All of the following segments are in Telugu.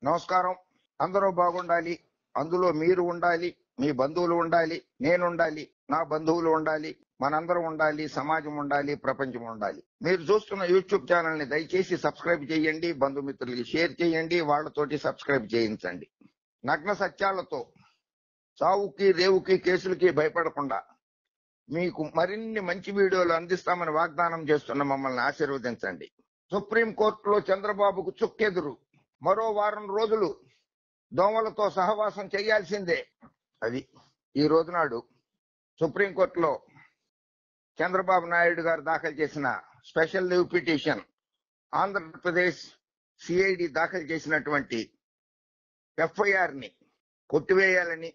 నమస్కారం అందరూ బాగుండాలి అందులో మీరు ఉండాలి మీ బంధువులు ఉండాలి నేను ఉండాలి నా బంధువులు ఉండాలి మనందరం ఉండాలి సమాజం ఉండాలి ప్రపంచం ఉండాలి మీరు చూస్తున్న యూట్యూబ్ ఛానల్ ని దయచేసి సబ్స్క్రైబ్ చేయండి బంధుమిత్రులకి షేర్ చేయండి వాళ్ళతోటి సబ్స్క్రైబ్ చేయించండి నగ్న సత్యాలతో చావుకి రేవుకి కేసులకి భయపడకుండా మీకు మరిన్ని మంచి వీడియోలు అందిస్తామని వాగ్దానం చేస్తున్న మమ్మల్ని ఆశీర్వదించండి సుప్రీం కోర్టులో చంద్రబాబుకు చుక్కెదురు మరో వారం రోజులు దోమలతో సహవాసం చేయాల్సిందే అది ఈ రోజు నాడు సుప్రీంకోర్టులో చంద్రబాబు నాయుడు గారు దాఖలు చేసిన special leave petition Andhra Pradesh CID దాఖలు చేసినటువంటి ఎఫ్ఐఆర్ ని కొట్టివేయాలని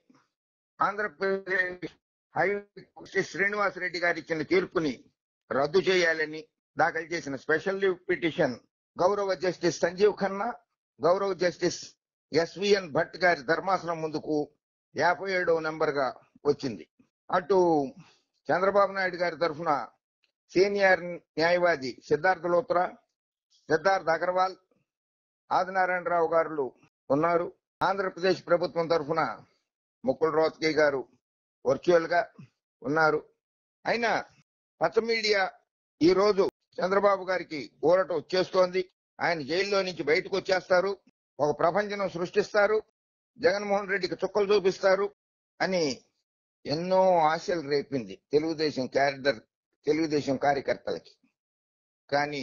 ఆంధ్రప్రదేశ్ హైకోర్టు శ్రీనివాస్ రెడ్డి గారు ఇచ్చిన తీర్పుని రద్దు చేయాలని దాఖలు చేసిన స్పెషల్ లీవ్ పిటిషన్ గౌరవ జస్టిస్ సంజీవ్ ఖన్నా గౌరవ జస్టిస్ ఎస్విఎన్ భట్ గారి ధర్మాసనం ముందుకు యాభై ఏడవ నెంబర్ గా వచ్చింది అటు చంద్రబాబు నాయుడు గారి తరఫున సీనియర్ న్యాయవాది సిద్ధార్థ లోత్రా సిద్ధార్థ్ అగర్వాల్ ఆదినారాయణరావు గారు ఉన్నారు ఆంధ్రప్రదేశ్ ప్రభుత్వం తరఫున ముకుల్ రోత్కే గారు వర్చువల్ గా ఉన్నారు అయినా పచ్చ మీడియా ఈ రోజు చంద్రబాబు గారికి ఊరట వచ్చేస్తోంది ఆయన జైల్లో నుంచి బయటకు వచ్చేస్తారు ఒక ప్రపంచం సృష్టిస్తారు జగన్మోహన్ రెడ్డికి చుక్కలు చూపిస్తారు అని ఎన్నో ఆశలు రేపింది తెలుగుదేశం క్యాడర్ తెలుగుదేశం కార్యకర్తలకి కానీ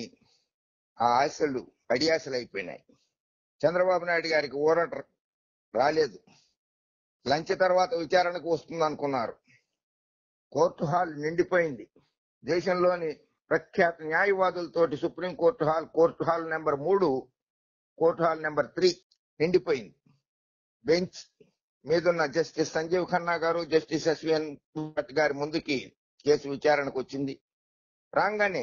ఆ ఆశలు అడియాసలు అయిపోయినాయి చంద్రబాబు నాయుడు గారికి ఊరట రాలేదు లంచ్ తర్వాత విచారణకు వస్తుంది అనుకున్నారు కోర్టు హాల్ నిండిపోయింది దేశంలోని ప్రఖ్యాత న్యాయవాదులతోటి supreme court hall court hall number మూడు కోర్టు హాల్ నెంబర్ త్రీ నిండిపోయింది బెంచ్ మీదున్న justice Sanjiv Khanna garu justice SVN Bhatt గారి ముందుకి కేసు విచారణకు వచ్చింది రాగానే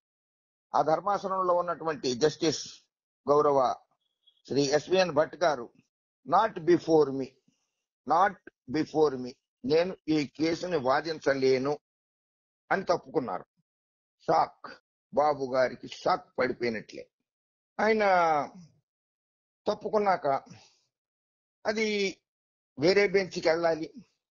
ఆ ధర్మాసనంలో ఉన్నటువంటి జస్టిస్ గౌరవ Shri SVN Bhatt garu not before me not before me నేను ఈ కేసుని వాదించలేను అని తప్పుకున్నారు షాక్ బాబు గారికి షాక్ పడిపోయినట్లే ఆయన తప్పుకున్నాక అది వేరే బెంచ్కి వెళ్ళాలి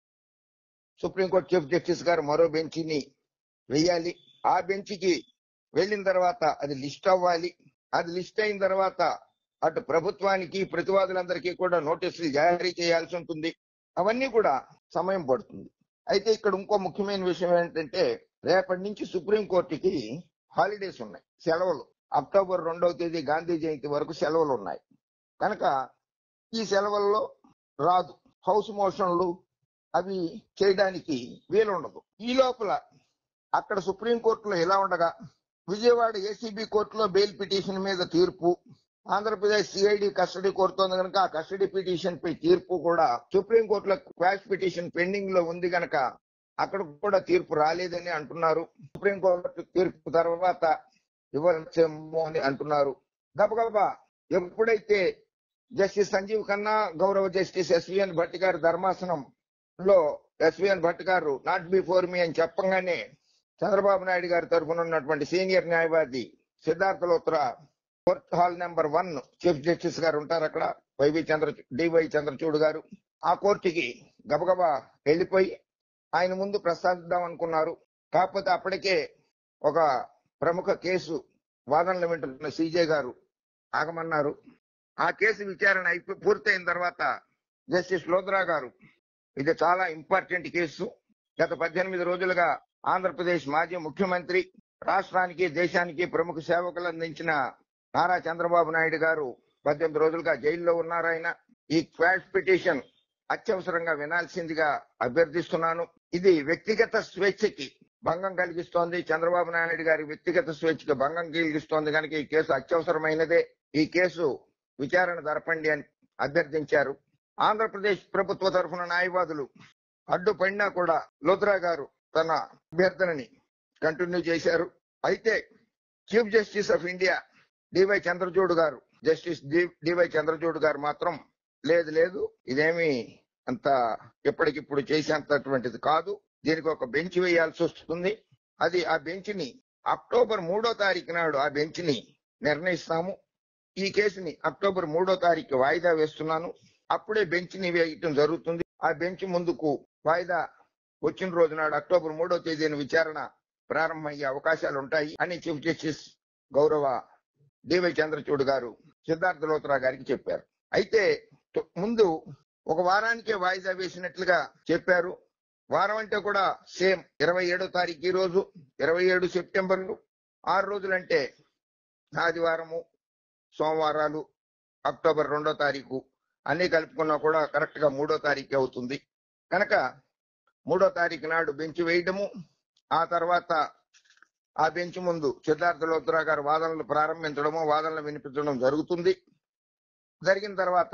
సుప్రీంకోర్టు చీఫ్ జస్టిస్ గారు మరో బెంచ్ని వెయ్యాలి ఆ బెంచ్కి వెళ్ళిన తర్వాత అది లిస్ట్ అవ్వాలి అది లిస్ట్ అయిన తర్వాత అటు ప్రభుత్వానికి ప్రతివాదులందరికీ కూడా నోటీసులు జారీ చేయాల్సి ఉంటుంది అవన్నీ కూడా సమయం పడుతుంది అయితే ఇక్కడ ఇంకో ముఖ్యమైన విషయం ఏంటంటే రేపటి నుంచి సుప్రీంకోర్టుకి హాలిడేస్ ఉన్నాయి సెలవులు అక్టోబర్ రెండవ తేదీ గాంధీ జయంతి వరకు సెలవులు ఉన్నాయి కనుక ఈ సెలవుల్లో రాదు హౌస్ మోషన్లు అవి చేయడానికి వీలుండదు ఈ లోపల అక్కడ సుప్రీంకోర్టులో ఇలా ఉండగా విజయవాడ ఏసీబీ కోర్టులో బెయిల్ పిటిషన్ మీద తీర్పు ఆంధ్రప్రదేశ్ సిఐడి కస్టడీ కోరుతోంది కనుక ఆ కస్టడీ పిటిషన్ పై తీర్పు కూడా సుప్రీం కోర్టులో క్వాష్ పిటిషన్ పెండింగ్ లో ఉంది కనుక అక్కడ కూడా తీర్పు రాలేదని అంటున్నారు సుప్రీం కోర్టు తీర్పు తర్వాత ఇవ్వచ్చేమో అని అంటున్నారు గబగబా ఎప్పుడైతే జస్టిస్ సంజీవ్ ఖన్నా గౌరవ జస్టిస్ ఎస్విఎన్ భట్ గారి ధర్మాసనం లో SVN Bhatt garu not before మీ అని చెప్పగానే చంద్రబాబు నాయుడు గారి తరఫున ఉన్నటువంటి సీనియర్ న్యాయవాది Siddharth Luthra court hall number one chief justice garu ఉంటారు అక్కడ వైవి చంద్ర డివై చంద్రచూడ్ గారు ఆ కోర్టుకి గబగబా వెళ్లిపోయి ఆయన ముందు ప్రస్తావిద్దాం అనుకున్నారు కాకపోతే అప్పటికే ఒక ప్రముఖ కేసు వాదనలు వింటున్న సీజే గారు ఆగమన్నారు ఆ కేసు విచారణ అయిపో పూర్తయిన తర్వాత జస్టిస్ లోద్రా గారు ఇది చాలా ఇంపార్టెంట్ కేసు గత పద్దెనిమిది రోజులుగా ఆంధ్రప్రదేశ్ మాజీ ముఖ్యమంత్రి రాష్ట్రానికి దేశానికి ప్రముఖ సేవకులు అందించిన నారా చంద్రబాబు నాయుడు గారు పద్దెనిమిది రోజులుగా జైల్లో ఉన్నారు ఆయన ఈ క్వాష్ పిటిషన్ అత్యవసరంగా వినాల్సిందిగా అభ్యర్థిస్తున్నాను ఇది వ్యక్తిగత స్వేచ్ఛకి భంగం కలిగిస్తోంది చంద్రబాబు నాయుడు గారి వ్యక్తిగత స్వేచ్ఛకి భంగం కలిగిస్తోంది కనుక ఈ కేసు అత్యవసరమైనదే ఈ కేసు విచారణ జరపండి అని అభ్యర్థించారు ఆంధ్రప్రదేశ్ ప్రభుత్వ తరఫున న్యాయవాదులు అడ్డుపడినా కూడా లోత్రా గారు తన అభ్యర్థనని కంటిన్యూ చేశారు అయితే chief justice of India DY Chandrachud garu justice DY Chandrachud గారు మాత్రం లేదు లేదు ఇదేమి అంత ఎప్పటికిప్పుడు చేసేంతటువంటిది కాదు దీనికి ఒక బెంచ్ వేయాల్సి వస్తుంది అది ఆ బెంచ్ ని అక్టోబర్ మూడో తారీఖు నాడు ఆ బెంచ్ ని నిర్ణయిస్తాము ఈ కేసుని అక్టోబర్ మూడో తారీఖు వాయిదా వేస్తున్నాను అప్పుడే బెంచ్ ని వేయటం జరుగుతుంది ఆ బెంచ్ ముందుకు వాయిదా వచ్చిన రోజు నాడు అక్టోబర్ మూడో తేదీన విచారణ ప్రారంభమయ్యే అవకాశాలు ఉంటాయి అని చీఫ్ జస్టిస్ గౌరవ డివై చంద్రచూడ్ గారు సిద్ధార్థ లోత్రా గారికి చెప్పారు అయితే తో- ముందు ఒక వారానికే వాయిదా వేసినట్లుగా చెప్పారు వారం అంటే కూడా సేమ్ ఇరవై ఏడో తారీఖు ఈ రోజు ఇరవై ఏడు సెప్టెంబర్లు ఆరు రోజులంటే ఆదివారము సోమవారాలు అక్టోబర్ రెండో తారీఖు అన్ని కలుపుకున్నా కూడా కరెక్ట్ గా మూడో తారీఖు అవుతుంది కనుక మూడో తారీఖు నాడు బెంచ్ వేయడము ఆ తర్వాత ఆ బెంచ్ ముందు సిద్ధార్థ లోత్రా గారు వాదనలు ప్రారంభించడము వాదనలు వినిపించడం జరుగుతుంది జరిగిన తర్వాత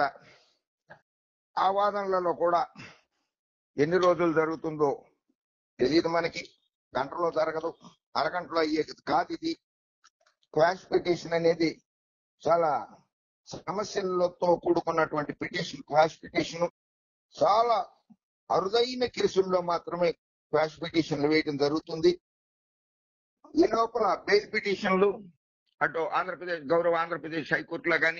ఆ వాదనలలో కూడా ఎన్ని రోజులు జరుగుతుందో తెలియదు మనకి గంటలో జరగదు అరగంటలో అయ్యేది కాదు ఇది క్వాష్ పిటిషన్ అనేది చాలా సమస్యలతో కూడుకున్నటువంటి పిటిషన్ క్వాష్ పిటిషన్ చాలా అరుదైన కేసుల్లో మాత్రమే క్వాష్ పిటిషన్లు వేయడం జరుగుతుంది ఈ లోపల బెయిల్ పిటిషన్లు అటు ఆంధ్రప్రదేశ్ గౌరవ ఆంధ్రప్రదేశ్ హైకోర్టులో గాని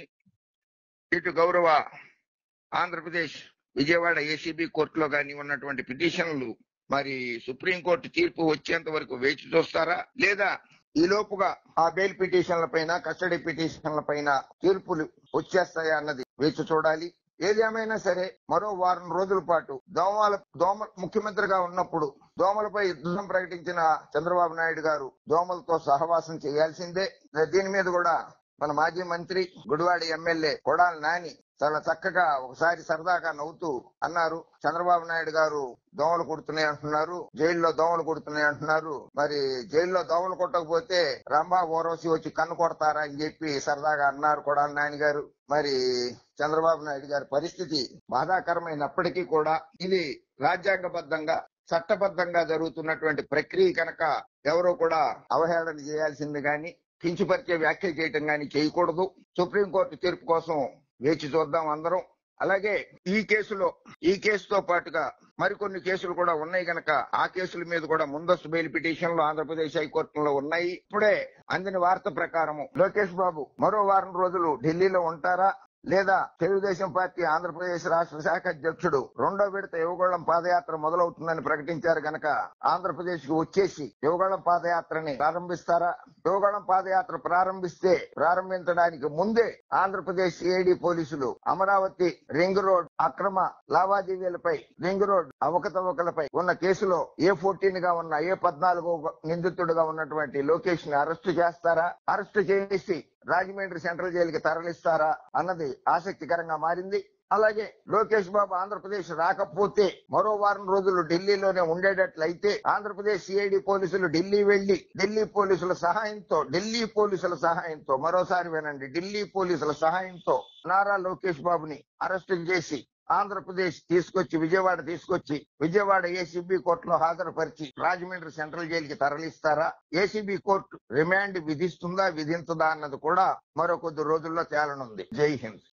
ఇటు గౌరవ ఆంధ్రప్రదేశ్ విజయవాడ ఏసీబీ కోర్టులో గాని ఉన్నటువంటి పిటిషన్లు మరి సుప్రీంకోర్టు తీర్పు వచ్చేంత వరకు వేచి చూస్తారా లేదా ఈ లోపుగా ఆ బెయిల్ పిటిషన్ల పైన కస్టడీ పిటిషన్ల పైన తీర్పులు వచ్చేస్తాయా అన్నది వేచి చూడాలి ఏది ఏమైనా సరే మరో వారం రోజుల పాటు దోమల దోమ ముఖ్యమంత్రిగా ఉన్నప్పుడు దోమలపై యుద్ధం ప్రకటించిన చంద్రబాబు నాయుడు గారు దోమలతో సహవాసం చేయాల్సిందే దీని మీద కూడా మన మాజీ మంత్రి గుడివాడి ఎమ్మెల్యే కొడాలి నాని చాలా చక్కగా ఒకసారి సరదాగా నవ్వుతూ అన్నారు చంద్రబాబు నాయుడు గారు దోమలు కుడుతున్నాయి అంటున్నారు జైల్లో దోమలు కుడుతున్నాయి అంటున్నారు మరి జైల్లో దోమలు కొట్టకపోతే రంభా ఓరవసి వచ్చి కన్ను కొడతారా అని చెప్పి సరదాగా అన్నారు కొడాలి నాని గారు మరి చంద్రబాబు నాయుడు గారి పరిస్థితి బాధాకరమైనప్పటికీ కూడా ఇది రాజ్యాంగబద్ధంగా చట్టబద్ధంగా జరుగుతున్నటువంటి ప్రక్రియ కనుక ఎవరో కూడా అవహేళన చేయాల్సింది గాని కించపరిచే వ్యాఖ్యలు చేయటం గాని చేయకూడదు సుప్రీంకోర్టు తీర్పు కోసం వేచి చూద్దాం అందరం అలాగే ఈ కేసులో ఈ కేసుతో పాటుగా మరికొన్ని కేసులు కూడా ఉన్నాయి గనక ఆ కేసుల మీద కూడా ముందస్తు బెయిల్ పిటిషన్లు ఆంధ్రప్రదేశ్ హైకోర్టులో ఉన్నాయి ఇప్పుడే అందిన వార్త ప్రకారము లోకేష్ బాబు మరో వారం రోజులు ఢిల్లీలో ఉంటారా లేదా తెలుగుదేశం పార్టీ ఆంధ్రప్రదేశ్ రాష్ట్ర శాఖ అధ్యక్షుడు రెండో విడత యువగోళం పాదయాత్ర మొదలవుతుందని ప్రకటించారు గనక ఆంధ్రప్రదేశ్ కు వచ్చేసి యువగోళం పాదయాత్రని ప్రారంభిస్తారా యువగోళం పాదయాత్ర ప్రారంభిస్తే ప్రారంభించడానికి ముందే ఆంధ్రప్రదేశ్ సిఐడి పోలీసులు అమరావతి రింగ్ రోడ్ అక్రమ లావాదేవీలపై రింగ్ రోడ్ అవకతవకలపై ఉన్న కేసులో ఏ ఫోర్టీన్ గా ఉన్న ఏ పద్నాలుగో నిందితుడుగా ఉన్నటువంటి లోకేష్ ని అరెస్టు చేస్తారా అరెస్టు చేసి రాజమండ్రి సెంట్రల్ జైలుకి తరలిస్తారా అన్నది ఆసక్తికరంగా మారింది అలాగే లోకేష్ బాబు ఆంధ్రప్రదేశ్ రాకపోతే మరో వారం రోజులు ఢిల్లీలోనే ఉండేటట్లయితే ఆంధ్రప్రదేశ్ సిఐడి పోలీసులు ఢిల్లీ వెళ్లి ఢిల్లీ పోలీసుల సహాయంతో ఢిల్లీ పోలీసుల సహాయంతో మరోసారి వినండి ఢిల్లీ పోలీసుల సహాయంతో నారా లోకేష్ బాబుని అరెస్టు చేసి ఆంధ్రప్రదేశ్ తీసుకొచ్చి విజయవాడ తీసుకొచ్చి విజయవాడ ఏసీబీ కోర్టులో హాజరుపరిచి రాజమండ్రి సెంట్రల్ జైలుకి తరలిస్తారా ఏసీబీ కోర్టు రిమాండ్ విధిస్తుందా విధించదా అన్నది కూడా మరో కొద్ది రోజుల్లో తేలనుంది జై హింద్